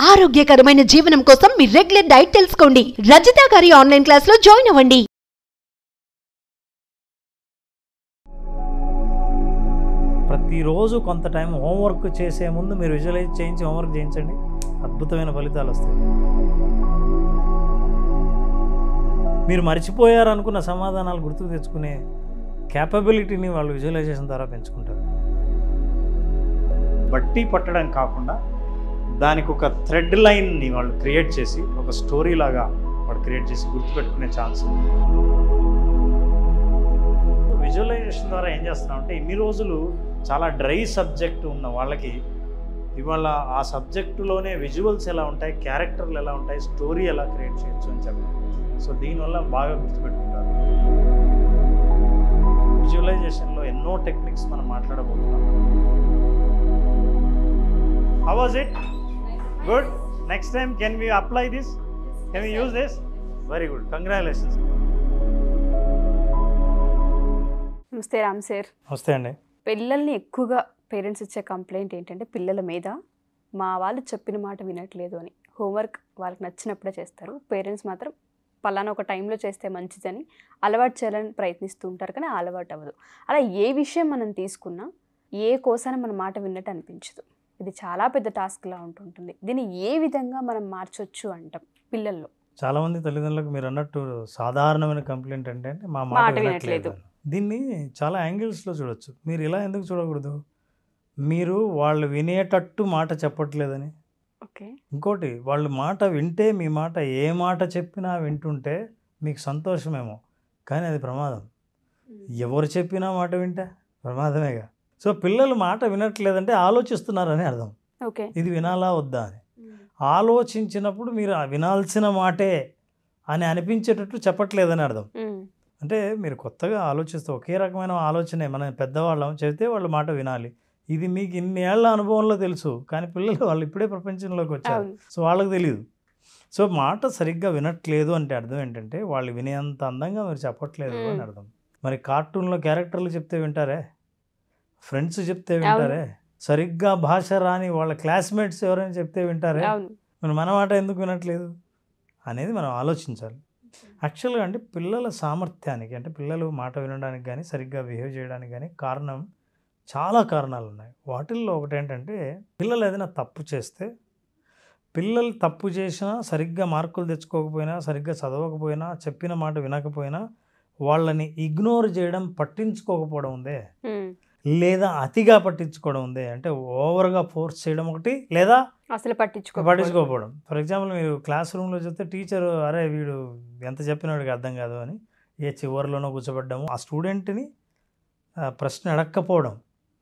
ఆరోగ్యకరమైన జీవనం కోసం మీ రెగ్యులర్ డైట్ తెలుసుకోండి రజిత గారి ఆన్లైన్ క్లాస్ లో జాయిన్ అవ్వండి ప్రతిరోజు కొంత టైం హోంవర్క్ చేసే ముందు మీరు విజువలైజ్ చేయించి హోంవర్క్ చేయించండి అద్భుతమైన ఫలితాలు వస్తాయి మీరు మర్చిపోయారు అనుకున్న సమాధానాలు గుర్తుకు తెచ్చుకునే క్యాపబిలిటీని వాళ్ళు విజువలైజేషన్ ద్వారా పెంచుకుంటారు బట్టి పట్టడం కాకుండా దానికి ఒక థ్రెడ్ లైన్ని వాళ్ళు క్రియేట్ చేసి ఒక స్టోరీ లాగా వాళ్ళు క్రియేట్ చేసి గుర్తుపెట్టుకునే ఛాన్స్ ఉంది విజువలైజేషన్ ద్వారా ఏం చేస్తున్నామంటే ఇన్ని రోజులు చాలా డ్రై సబ్జెక్ట్ ఉన్న వాళ్ళకి ఇవాళ ఆ సబ్జెక్టులోనే విజువల్స్ ఎలా ఉంటాయి క్యారెక్టర్లు ఎలా ఉంటాయి స్టోరీ ఎలా క్రియేట్ చేయొచ్చు అని చెప్పి సో దీనివల్ల బాగా గుర్తుపెట్టుకుంటారు విజువలైజేషన్లో ఎన్నో టెక్నిక్స్ మనం మాట్లాడబోతున్నాం how was it good next time can we apply this can we use this very good congratulations నమస్తే రామ్ సార్ నమస్తే అండి పిల్లల్ని ఎక్కువగా పేరెంట్స్ ఇచ్చే కంప్లైంట్ ఏంటంటే పిల్లల మీద మా వాళ్ళు చెప్పిన మాట వినట్లేదు అని హోంవర్క్ వాళ్ళకి నచ్చినప్పుడే చేస్తారు పేరెంట్స్ మాత్రం పలానా ఒక టైంలో చేస్తే మంచిదని అలవాటు చేయాలని ప్రయత్నిస్తూ ఉంటారు కానీ ఆ అలవాటు అవ్వదు అలా ఏ విషయం మనం తీసుకున్నా ఏ కోసాన మన మాట విన్నట్టు అనిపించదు ఇది చాలా పెద్ద టాస్క్లా ఉంటుంటుంది దీన్ని ఏ విధంగా మనం మార్చొచ్చు అంటాం పిల్లల్లో చాలా మంది తల్లిదండ్రులకు మీరు అన్నట్టు సాధారణమైన కంప్లైంట్ అంటే అంటే మా మాట మాట వినట్లేదు వినట్లేదు. అని. దీన్ని చాలా యాంగిల్స్లో చూడొచ్చు మీరు ఇలా ఎందుకు చూడకూడదు మీరు వాళ్ళు వినేటట్టు మాట చెప్పట్లేదని ఓకే ఇంకోటి వాళ్ళు మాట వింటే మీ మాట ఏ మాట చెప్పినా వింటుంటే మీకు సంతోషమేమో కానీ అది ప్రమాదం ఎవరు చెప్పినా మాట వింటే ప్రమాదమేగా సో పిల్లలు మాట వినట్లేదంటే ఆలోచిస్తున్నారని అర్థం ఓకే ఇది వినాలా వద్దా అని ఆలోచించినప్పుడు మీరు ఆ వినాల్సిన మాటే అని అనిపించేటట్టు చెప్పట్లేదని అర్థం అంటే మీరు కొత్తగా ఆలోచిస్తే ఒకే రకమైన ఆలోచనే మన పెద్దవాళ్ళం చెబితే వాళ్ళ మాట వినాలి ఇది మీకు ఇన్ని ఏళ్ల అనుభవంలో తెలుసు కానీ పిల్లలు వాళ్ళు ఇప్పుడే ప్రపంచంలోకి వచ్చారు అవును సో వాళ్ళకి తెలియదు సో మాట సరిగ్గా వినట్లేదు అంటే అర్థం ఏంటంటే వాళ్ళు వినేంత అందంగా మీరు చెప్పట్లేదు అని మ్మ్. అర్థం మరి కార్టూన్లో క్యారెక్టర్లు చెప్తే వింటారే ఫ్రెండ్స్ చెప్తే వింటారే సరిగ్గా భాష రాని వాళ్ళ క్లాస్మేట్స్ ఎవరైనా చెప్తే వింటారే అవును మరి మన మాట ఎందుకు వినట్లేదు అనేది మనం ఆలోచించాలి యాక్చువల్గా అంటే పిల్లల సామర్థ్యానికి అంటే పిల్లలు మాట వినడానికి కానీ సరిగ్గా బిహేవ్ చేయడానికి కానీ కారణం చాలా కారణాలు ఉన్నాయి వాటిల్లో ఒకటి ఏంటంటే పిల్లలు ఏదైనా తప్పు చేస్తే పిల్లలు తప్పు చేసినా సరిగ్గా మార్కులు తెచ్చుకోకపోయినా సరిగ్గా చదవకపోయినా చెప్పిన మాట వినకపోయినా వాళ్ళని ఇగ్నోర్ చేయడం పట్టించుకోకపోవడం ఉందే ఉమ్. లేదా అతిగా పట్టించుకోవడం ఉంది అంటే ఓవర్గా ఫోర్స్ చేయడం ఒకటి లేదా అసలు పట్టించుకో పట్టించుకోకపోవడం ఫర్ ఎగ్జాంపుల్ మీరు క్లాస్ రూమ్లో చూస్తే టీచర్ అరే వీడు ఎంత చెప్పినాడికి అర్థం కాదు అని ఏ చివరిలోనో కూర్చోబెట్టడము ఆ స్టూడెంట్ని ఆ, ప్రశ్న అడగకపోవడం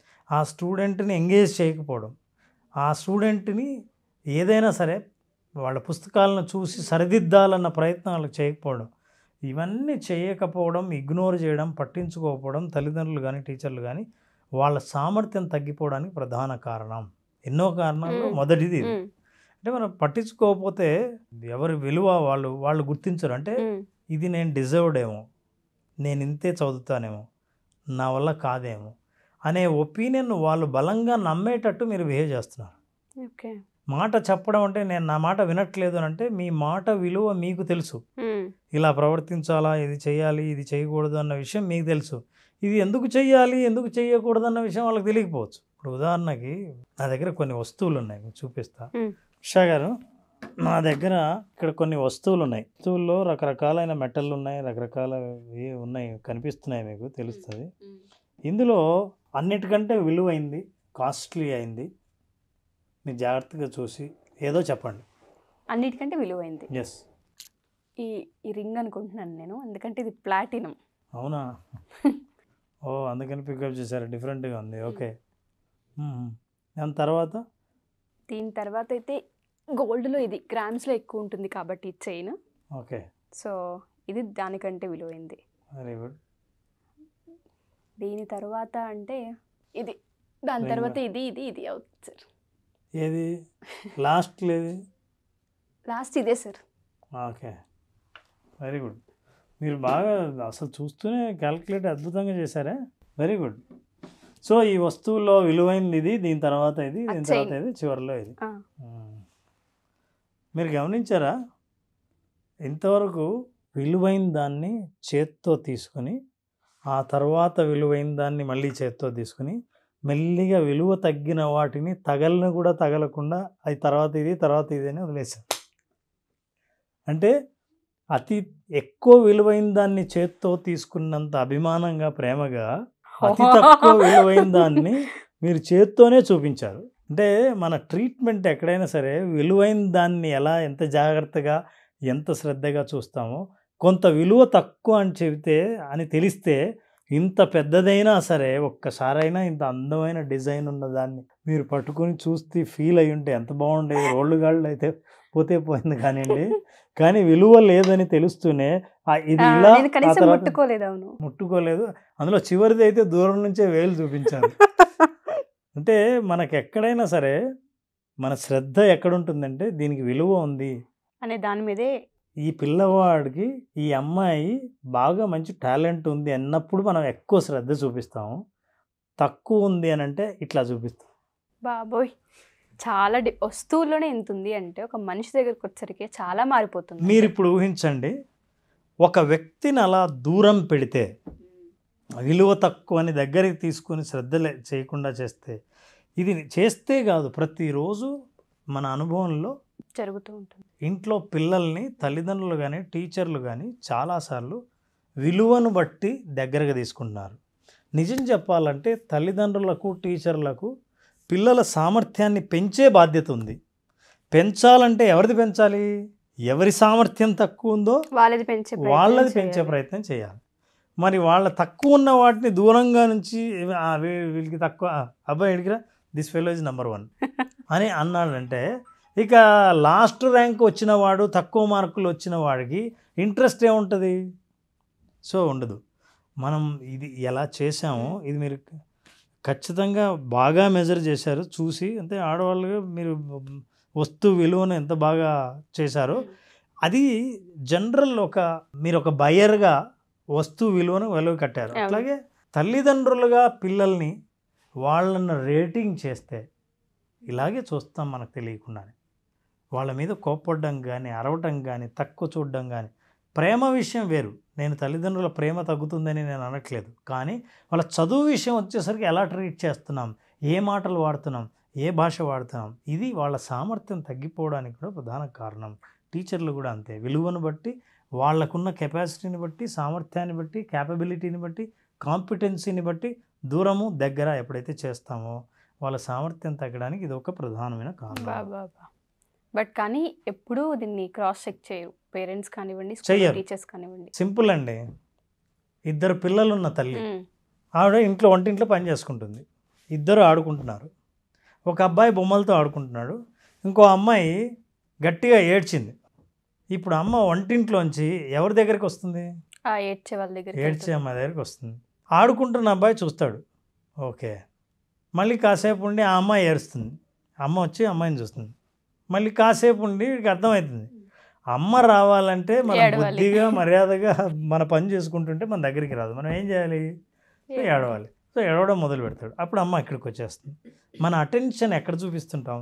ఆ స్టూడెంట్ని ఎంగేజ్ చేయకపోవడం ఆ స్టూడెంట్ని ఏదైనా సరే వాళ్ళ పుస్తకాలను చూసి సరిదిద్దాలన్న ప్రయత్నం వాళ్ళకి చేయకపోవడం ఇవన్నీ చేయకపోవడం ఇగ్నోర్ చేయడం పట్టించుకోకపోవడం తల్లిదండ్రులు కానీ టీచర్లు కానీ వాళ్ళ సామర్థ్యం తగ్గిపోవడానికి ప్రధాన కారణం ఎన్నో కారణాల్లో మ్మ్. మొదటిది ఇది. ఉమ్. అంటే మనం పట్టించుకోకపోతే ఎవరి విలువ వాళ్ళు వాళ్ళు గుర్తించరు అంటే ఉమ్. ఇది నేను డిజర్వ్డ్ ఏమో నేను ఇంతే చదువుతానేమో నా వల్ల కాదేమో అనే ఒపీనియన్ వాళ్ళు బలంగా నమ్మేటట్టు మీరు బిహేవ్ చేస్తున్నారు ఓకే మాట చెప్పడం అంటే నేను నా మాట వినట్లేదు అని అంటే మీ మాట విలువ మీకు తెలుసు ఉమ్. ఇలా ప్రవర్తించాలా ఇది చేయాలి ఇది చేయకూడదు అన్న విషయం మీకు తెలుసు ఇది ఎందుకు చేయాలి ఎందుకు చేయకూడదు అన్న విషయం వాళ్ళకి తెలియకపోవచ్చు ఇప్పుడు ఉదాహరణకి నా దగ్గర కొన్ని వస్తువులు ఉన్నాయి మీకు చూపిస్తా Hmm. ఉషా గారు నా దగ్గర ఇక్కడ కొన్ని వస్తువులు ఉన్నాయి వస్తువుల్లో రకరకాలైన మెటల్ ఉన్నాయి రకరకాల ఉన్నాయి కనిపిస్తున్నాయి మీకు తెలుస్తుంది ఇందులో అన్నిటికంటే విలువైంది కాస్ట్లీ అయింది మీరు జాగ్రత్తగా చూసి ఏదో చెప్పండి అన్నిటికంటే విలువైంది ఎస్ ఈ ఈ రింగ్ అనుకుంటున్నాను నేను ఎందుకంటే ఇది ప్లాటినం అవునా ఓ అందుకని పికప్ చేశారు డిఫరెంట్గా ఉంది ఓకే మ్మ్. దాని తర్వాత దీని తర్వాత అయితే గోల్డ్లో ఇది గ్రామ్స్లో ఎక్కువ ఉంటుంది కాబట్టి ఈ చైన్ ఓకే సో ఇది దానికంటే విలువైంది వెరీ గుడ్ దీని తర్వాత అంటే ఇది దాని Ring. తర్వాత ఇది ఇది ఇది అవుతుంది సార్ ఏది లాస్ట్ లేదు లాస్ట్ ఇదే సార్ ఓకే వెరీ గుడ్ మీరు బాగా అసలు చూస్తూనే క్యాల్కులేట్ అద్భుతంగా చేశారే వెరీ గుడ్ సో ఈ వస్తువుల్లో విలువైనది ఇది దీని తర్వాత ఇది దీని ఆ తర్వాత chain. ఇది చివరిలో ఇది ఆ, మ్మ్. మీరు గమనించారా ఇంతవరకు విలువైన దాన్ని చేత్తో తీసుకొని ఆ తర్వాత విలువైన దాన్ని మళ్ళీ చేత్తో తీసుకుని మెల్లిగా విలువ తగ్గిన వాటిని తగలను కూడా తగలకుండా అది తర్వాత ఇది తర్వాత ఇది అని వదిలేశారు అంటే అతి ఎక్కువ విలువైన దాన్ని చేత్తో తీసుకున్నంత అభిమానంగా ప్రేమగా అతి తక్కువ విలువైన దాన్ని మీరు చేత్తోనే చూపించారు అంటే మన ట్రీట్మెంట్ ఎక్కడైనా సరే విలువైన దాన్ని ఎలా ఎంత జాగ్రత్తగా ఎంత శ్రద్ధగా చూస్తామో కొంత విలువ తక్కువ అని చెబితే అని తెలిస్తే ఇంత పెద్దదైనా సరే ఒక్కసారైనా ఇంత అందమైన డిజైన్ ఉన్న దాన్ని మీరు పట్టుకొని చూస్తే ఫీల్ అయి ఉంటే ఎంత బాగుండేది రోళ్ళు గాళ్ళు అయితే పోతే పోయింది కానివ్వండి కానీ విలువ లేదని తెలుస్తూనే ఆ ఇది ఆ, ఇలా నేను ఆ కనీసం తర్వాత ముట్టుకోలేదు అవును ముట్టుకోలేదు అందులో చివరిది అయితే దూరం నుంచే వేలు చూపించారు అంటే మనకి ఎక్కడైనా సరే మన శ్రద్ధ ఎక్కడుంటుందంటే దీనికి విలువ ఉంది అనే దాని మీదే ఈ పిల్లవాడికి ఈ అమ్మాయి బాగా మంచి టాలెంట్ ఉంది అన్నప్పుడు మనం ఎక్కువ శ్రద్ధ చూపిస్తాము తక్కువ ఉంది అని అంటే ఇట్లా చూపిస్తాం బాబోయ్ చాలా డి వస్తువుల్లోనే ఎంత ఉంది అంటే ఒక మనిషి దగ్గరికి వచ్చరికి చాలా మారిపోతుంది మీరు ఇప్పుడు ఊహించండి ఒక వ్యక్తిని అలా దూరం పెడితే విలువ తక్కువ అని దగ్గరికి తీసుకొని శ్రద్ధ లే- చేయకుండా చేస్తే ఇది చేస్తే కాదు ప్రతిరోజు మన అనుభవంలో జరుగుతూ ఉంటుంది ఇంట్లో పిల్లల్ని తల్లిదండ్రులు కానీ టీచర్లు కానీ చాలాసార్లు విలువను బట్టి దగ్గరగా తీసుకుంటున్నారు నిజం చెప్పాలంటే తల్లిదండ్రులకు టీచర్లకు పిల్లల సామర్థ్యాన్ని పెంచే బాధ్యత ఉంది పెంచాలంటే ఎవరిది పెంచాలి ఎవరి సామర్థ్యం తక్కువ ఉందో వాళ్ళది పెంచే ప్రయత్నం వాళ్ళది పెంచే చేయాలి. ప్రయత్నం చేయాలి మరి వాళ్ళ తక్కువ ఉన్న వాటిని దూరంగా నుంచి "ఆ, వీ- వీళ్ళకి తక్కువ ఆ, అబ్బాయి ఎడిగిరా this fellow is number one అని అన్నాడంటే ఇక లాస్ట్ ర్యాంక్ వచ్చిన వాడు తక్కువ మార్కులు వచ్చిన వాడికి ఇంట్రెస్ట్ ఏముంటుంది సో ఉండదు మనం ఇది ఎలా చేసామో ఇది మీరు ఖచ్చితంగా బాగా మెజర్ చేశారు చూసి అంటే ఆడవాళ్ళుగా మీరు వస్తువు విలువను ఎంత బాగా చేశారో అది జనరల్ ఒక మీరు ఒక బయర్గా వస్తువు విలువను వెలువ కట్టారు అవును. అట్లాగే తల్లిదండ్రులుగా పిల్లల్ని వాళ్ళని రేటింగ్ చేస్తే ఇలాగే చూస్తాం మనకు తెలియకుండానే వాళ్ళ మీద కోప్పడడం కానీ అరవటం కానీ తక్కువ చూడడం కానీ ప్రేమ విషయం వేరు నేను తల్లిదండ్రుల ప్రేమ తగ్గుతుందని నేను అనట్లేదు కానీ వాళ్ళ చదువు విషయం వచ్చేసరికి ఎలా ట్రీట్ చేస్తున్నాం ఏ మాటలు వాడుతున్నాం ఏ భాష వాడుతున్నాం ఇది వాళ్ళ సామర్థ్యం తగ్గిపోవడానికి కూడా ప్రధాన కారణం టీచర్లు కూడా అంతే విలువను బట్టి వాళ్ళకున్న కెపాసిటీని బట్టి సామర్థ్యాన్ని బట్టి క్యాపబిలిటీని బట్టి కాంపిటెన్సీని బట్టి దూరము దగ్గర ఎప్పుడైతే చేస్తామో వాళ్ళ సామర్థ్యం తగ్గడానికి ఇది ఒక ప్రధానమైన కారణం బాబా బట్ కానీ ఎప్పుడూ దీన్ని క్రాస్ చెక్ చేయరు పేరెంట్స్ కానివ్వండి చెయ్యరు. టీచర్స్ కానివ్వండి సింపుల్ అండి ఇద్దరు పిల్లలున్న తల్లి ఉమ్, ఆవిడ ఇంట్లో వంటింట్లో పని చేసుకుంటుంది ఇద్దరు ఆడుకుంటున్నారు ఒక అబ్బాయి బొమ్మలతో ఆడుకుంటున్నాడు ఇంకో అమ్మాయి గట్టిగా ఏడ్చింది ఇప్పుడు అమ్మ వంటింట్లోంచి ఎవరి దగ్గరికి వస్తుంది ఆ ఏడ్చే వాళ్ళ దగ్గర ఏడ్చే అమ్మాయి దగ్గరికి వస్తుంది ఆడుకుంటున్న అబ్బాయి చూస్తాడు ఓకే మళ్ళీ కాసేపు ఉండి ఆ అమ్మాయి ఏడుస్తుంది అమ్మ వచ్చి అమ్మాయిని చూస్తుంది మళ్ళీ కాసేపు ఉండి వీడికి అర్థమవుతుంది అమ్మ రావాలంటే మనం ఏడవాలి. బుద్ధిగా మర్యాదగా మన పని చేసుకుంటుంటే మన దగ్గరికి రాదు మనం ఏం చేయాలి సో ఏడవాలి సో ఏడవడం మొదలు పెడతాడు అప్పుడు అమ్మ ఇక్కడికి వచ్చేస్తుంది మన అటెన్షన్ ఎక్కడ చూపిస్తుంటాం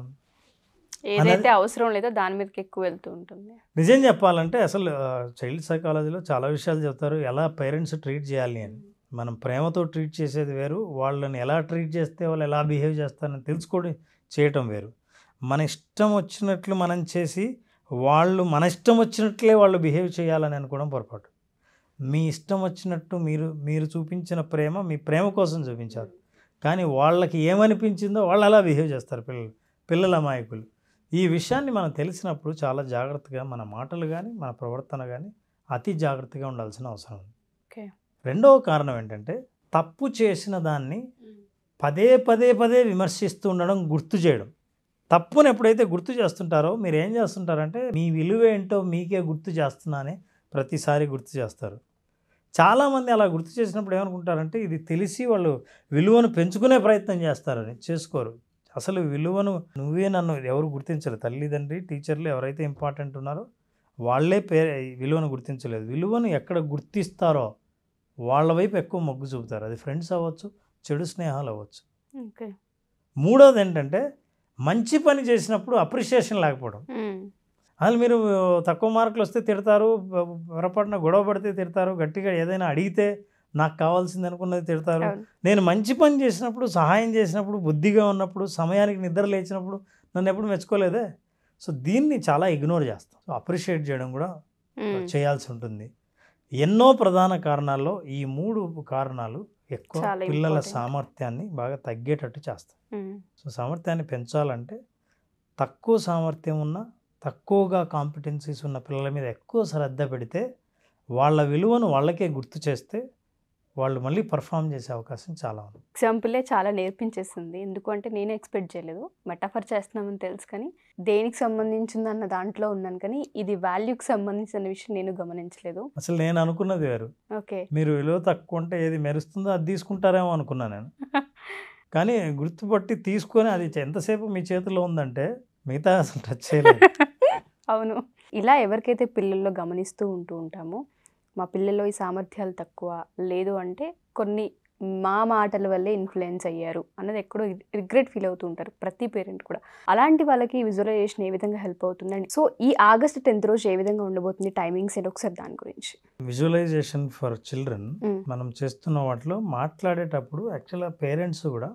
ఏదైతే అవసరం లేదో దాని మీదకి ఎక్కువ వెళ్తూ ఉంటుంది నిజం చెప్పాలంటే అసలు చైల్డ్ సైకాలజీలో చాలా విషయాలు చెప్తారు ఎలా పేరెంట్స్ ట్రీట్ చేయాలి అని మనం ప్రేమతో ట్రీట్ చేసేది వేరు వాళ్ళని ఎలా ట్రీట్ చేస్తే వాళ్ళు ఎలా బిహేవ్ చేస్తారని తెలుసుకోవడం చేయటం వేరు మన ఇష్టం వచ్చినట్లు మనం చేసి వాళ్ళు మన ఇష్టం వచ్చినట్లే వాళ్ళు బిహేవ్ చేయాలని అనుకోవడం పొరపాటు మీ ఇష్టం వచ్చినట్టు మీరు మీరు చూపించిన ప్రేమ మీ ప్రేమ కోసం చూపించారు కానీ వాళ్ళకి ఏమనిపించిందో వాళ్ళు అలా బిహేవ్ చేస్తారు పిల్లలు పిల్లల అమాయకులు ఈ విషయాన్ని మనం తెలిసినప్పుడు చాలా జాగ్రత్తగా మన మాటలు కానీ మన ప్రవర్తన కానీ అతి జాగ్రత్తగా ఉండాల్సిన అవసరం ఉంది ఓకే రెండవ కారణం ఏంటంటే తప్పు చేసిన దాన్ని పదే పదే పదే విమర్శిస్తూ ఉండడం గుర్తు చేయడం తప్పుని ఎప్పుడైతే గుర్తు చేస్తుంటారో మీరు ఏం చేస్తుంటారంటే మీ విలువ ఏంటో మీకే గుర్తు చేస్తున్నానే ప్రతిసారి గుర్తు చేస్తారు చాలామంది అలా గుర్తు చేసినప్పుడు ఏమనుకుంటారంటే ఇది తెలిసి వాళ్ళు విలువను పెంచుకునే ప్రయత్నం చేస్తారని చేసుకోరు అసలు విలువను నువ్వే నన్ను ఎవరు గుర్తించరు తల్లిదండ్రి టీచర్లు ఎవరైతే ఇంపార్టెంట్ ఉన్నారో వాళ్ళే పే విలువను గుర్తించలేదు విలువను ఎక్కడ గుర్తిస్తారో వాళ్ళ వైపు ఎక్కువ మొగ్గు చూపుతారు అది ఫ్రెండ్స్ అవ్వచ్చు చెడు స్నేహాలు అవ్వచ్చు ఓకే మూడోది ఏంటంటే మంచి పని చేసినప్పుడు అప్రిషియేషన్ లేకపోవడం ఉమ్, అసలు మీరు తక్కువ మార్కులు వస్తే తిడతారు పొరపాటున గొడవ పడితే తిడతారు గట్టిగా ఏదైనా అడిగితే నాకు కావాల్సింది అనుకున్నది తిడతారు అవును. నేను మంచి పని చేసినప్పుడు సహాయం చేసినప్పుడు బుద్ధిగా ఉన్నప్పుడు సమయానికి నిద్ర లేచినప్పుడు నన్ను ఎప్పుడు మెచ్చుకోలేదే సో దీన్ని చాలా ఇగ్నోర్ చేస్తాం సో అప్రిషియేట్ చేయడం కూడా మ్మ్. చేయాల్సి ఉంటుంది ఎన్నో ప్రధాన కారణాల్లో ఈ మూడు కారణాలు ఎక్కువ చాలా పిల్లల important. సామర్థ్యాన్ని బాగా తగ్గేటట్టు చేస్తాయి మ్మ్. సో సామర్థ్యాన్ని పెంచాలంటే తక్కువ సామర్థ్యం ఉన్న తక్కువగా కాంపిటెన్సీస్ ఉన్న పిల్లల మీద ఎక్కువ శ్రద్ధ పెడితే వాళ్ళ విలువను వాళ్ళకే గుర్తు చేస్తే వాళ్ళు మళ్ళీ పర్ఫామ్ చేసే అవకాశం చాలా ఉంది ఎగ్జాంపులే చాలా నేర్పించేస్తుంది ఎందుకు అంటే నేను ఎక్స్పెక్ట్ చేయలేదు మెటాఫర్ చేస్తున్నామని తెలుసు కానీ దేనికి సంబంధించింది అన్న దాంట్లో ఉన్నాను కానీ ఇది వాల్యూకి సంబంధించిన విషయం నేను గమనించలేదు అసలు నేను అనుకున్నది వేరు ఓకే మీరు విలువ తక్కువ ఉంటే ఏది మెరుస్తుందో అది తీసుకుంటారేమో అనుకున్నాను నేను కానీ గుర్తుపట్టి తీసుకొని అది ఎంతసేపు మీ చేతిలో ఉందంటే మిగతా అసలు టచ్ చేయలేదు అవును ఇలా ఎవరికైతే పిల్లల్లో గమనిస్తూ ఉంటూ ఉంటామో మా పిల్లల్లో ఈ సామర్థ్యాలు తక్కువ లేదు అంటే కొన్ని మా మాటల వల్లే ఇన్ఫ్లుయెన్స్ అయ్యారు అన్నది ఎక్కడో రిగ్రెట్ ఫీల్ అవుతూ ఉంటారు ప్రతి పేరెంట్ కూడా అలాంటి వాళ్ళకి విజువలైజేషన్ ఏ విధంగా హెల్ప్ అవుతుందండి సో ఈ ఆగస్ట్ టెన్త్ రోజు ఏ విధంగా ఉండబోతుంది టైమింగ్స్ ఏంటి ఒకసారి దాని గురించి విజువలైజేషన్ ఫర్ చిల్డ్రన్ మ్మ్. మనం చేస్తున్న వాటిలో మాట్లాడేటప్పుడు యాక్చువల్గా పేరెంట్స్ కూడా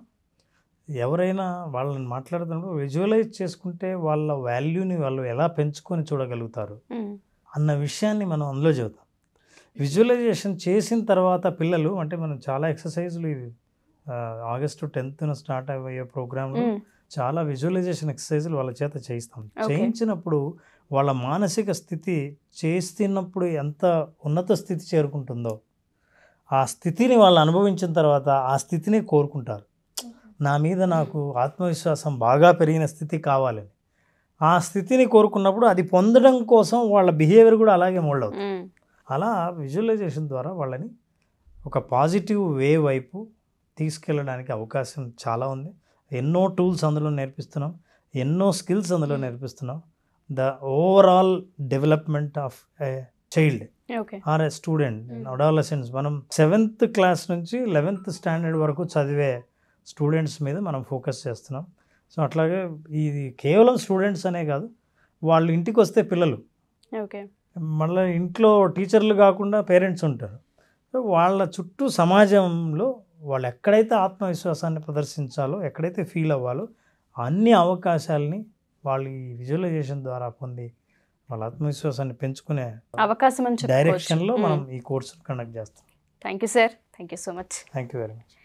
ఎవరైనా వాళ్ళని మాట్లాడుతున్నప్పుడు విజువలైజ్ చేసుకుంటే వాళ్ళ వాల్యూని వాళ్ళు ఎలా పెంచుకొని చూడగలుగుతారు మ్మ్. అన్న విషయాన్ని మనం అందులో చెబుతాం విజువలైజేషన్ చేసిన తర్వాత పిల్లలు అంటే మనం చాలా ఎక్సర్సైజ్లు ఇవి ఆ, ఆగస్టు టెన్త్న స్టార్ట్ అయ్యే ప్రోగ్రాంలో మ్మ్. చాలా విజువలైజేషన్ ఎక్సర్సైజ్లు వాళ్ళ చేత చేయిస్తాం Okay. చేయించినప్పుడు వాళ్ళ మానసిక స్థితి చేస్తున్నప్పుడు ఎంత ఉన్నత స్థితి చేరుకుంటుందో ఆ స్థితిని వాళ్ళు అనుభవించిన తర్వాత ఆ స్థితిని కోరుకుంటారు నా మీద నాకు ఆత్మవిశ్వాసం బాగా పెరిగిన స్థితి కావాలని ఆ స్థితిని కోరుకున్నప్పుడు అది పొందడం కోసం వాళ్ళ బిహేవియర్ కూడా అలాగే మోల్డ్ అవుతుంది మ్మ్. అలా విజువలైజేషన్ ద్వారా వాళ్ళని ఒక పాజిటివ్ వే వైపు తీసుకెళ్ళడానికి అవకాశం చాలా ఉంది ఎన్నో టూల్స్ అందులో నేర్పిస్తున్నాం ఎన్నో స్కిల్స్ అందులో నేర్పిస్తున్నాం the overall development of a child okay or a student Mm. Adolescence మనం సెవెంత్ క్లాస్ నుంచి లెవెన్త్ స్టాండర్డ్ వరకు చదివే స్టూడెంట్స్ మీద మనం ఫోకస్ చేస్తున్నాం సో అట్లాగే ఇది కేవలం స్టూడెంట్స్ అనే కాదు వాళ్ళు ఇంటికి వస్తే పిల్లలు ఓకే మళ్ళీ ఇంట్లో టీచర్లు కాకుండా పేరెంట్స్ ఉంటారు సో వాళ్ళ చుట్టూ సమాజంలో వాళ్ళు ఎక్కడైతే ఆత్మవిశ్వాసాన్ని ప్రదర్శించాలో ఎక్కడైతే ఫీల్ అవ్వాలో అన్ని అవకాశాలని వాళ్ళు ఈ విజువలైజేషన్ ద్వారా పొంది వాళ్ళ ఆత్మవిశ్వాసాన్ని పెంచుకునే అవకాశం అని చెప్పుకోవచ్చు డైరెక్షన్లో మనం ఈ కోర్సును కండక్ట్ చేస్తాం thank you sir thank you so much thank you very much